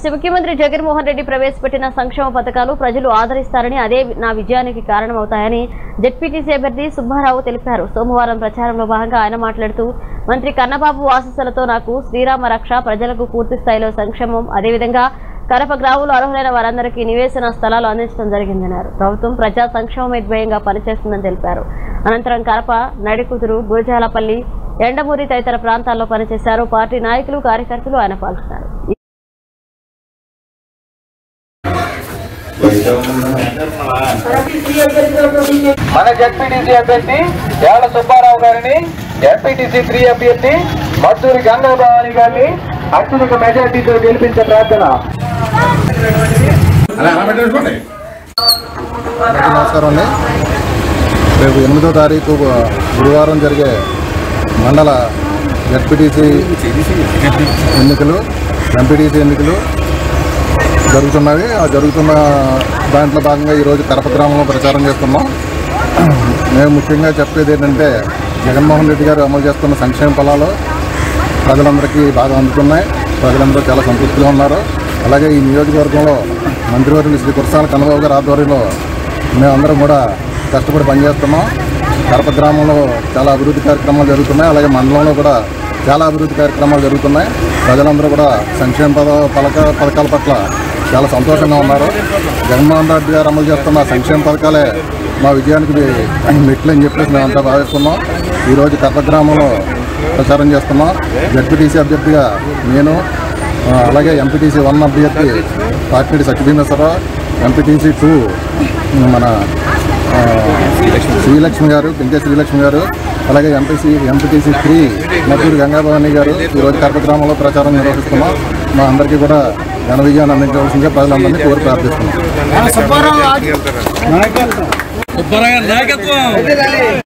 రాష్ట్ర ముఖ్యమంత్రి జగన్మోహన్ రెడ్డి ప్రవేశపెట్టిన సంక్షేమ పథకాలు ప్రజలు ఆదరిస్తారని అదే నా విజయానికి కారణమవుతాయని జెడ్పీటీసీ అభ్యర్థి సుబ్బారావు తెలిపారు సోమవారం ప్రచారంలో భాగంగా ఆయన మాట్లాడుతూ మంత్రి కన్నబాబు ఆశీస్సులతో నాకు శ్రీరామ రక్ష ప్రజలకు పూర్తి స్థాయిలో సంక్షేమం అదేవిధంగా కడప గ్రామంలో అర్హులైన వారందరికీ నివేశన స్థలాలు అందించడం జరిగిందన్నారు ప్రభుత్వం ప్రజా సంక్షేమమే ధ్యేయంగా పనిచేస్తుందని తెలిపారు అనంతరం కడప నడికుదురు గురజాలపల్లి ఎండమూరి తదితర ప్రాంతాల్లో పనిచేశారు పార్టీ నాయకులు కార్యకర్తలు ఆయన పాల్గొన్నారు మన జడ్పీటీసీ అభ్యర్థి ఏళ్ల సుబ్బారావు గారిని ఎంపీటీసీ త్రీ అభ్యర్థి మద్దూరి గంగాభవాని గారిని అత్యధిక మెజార్టీతో గెలిపించే ప్రార్థన అందరికీ నమస్కారం అండి రేపు ఎనిమిదో తారీఖు గురువారం జరిగే మండల జడ్పీటీసీ ఎన్నికలు ఎంపీటీసీ ఎన్నికలు జరుగుతున్నవి ఆ జరుగుతున్న దాంట్లో భాగంగా ఈరోజు కడప గ్రామంలో ప్రచారం చేస్తున్నాం మేము ముఖ్యంగా చెప్పేది ఏంటంటే జగన్మోహన్ రెడ్డి గారు అమలు చేస్తున్న సంక్షేమ ఫలాలు ప్రజలందరికీ బాగా అందుతున్నాయి ప్రజలందరూ చాలా సంతృప్తిగా ఉన్నారు అలాగే ఈ నియోజకవర్గంలో మంత్రివర్యులు శ్రీ కురసాల కన్నబాబు గారి ఆధ్వర్యంలో మేమందరం కూడా కష్టపడి పనిచేస్తున్నాం కడప గ్రామంలో చాలా అభివృద్ధి కార్యక్రమాలు జరుగుతున్నాయి అలాగే మండలంలో కూడా చాలా అభివృద్ధి కార్యక్రమాలు జరుగుతున్నాయి ప్రజలందరూ కూడా సంక్షేమ పద పథక పథకాల పట్ల చాలా సంతోషంగా ఉన్నారు జగన్మోహన్ రెడ్డి గారు అమలు చేస్తున్న సంక్షేమ పథకాలే మా విజయానికి మెట్లు అని చెప్పేసి మేమంతా భావిస్తున్నాం ఈరోజు కడప గ్రామంలో ప్రచారం చేస్తున్నాం జడ్పీటీసీ అభ్యర్థిగా నేను ఆ, అలాగే ఎంపీటీసీ వన్ అభ్యర్థి పార్టీ సత్యభీమేశ్వరరావు ఎంపీటీసీ టూ మన ఆ, శ్రీలక్ష్మి గారు పింకే శ్రీలక్ష్మి గారు అలాగే MPC MPTC three Madduru Gangabhavani garu ఈరోజు కడప గ్రామంలో ప్రచారం నిర్వహిస్తున్నాం మా అందరికీ కూడా ఘన విజయాన్ని అందించవలసిందిగా ప్రజలందరినీ కోరి ప్రార్థిస్తున్నాం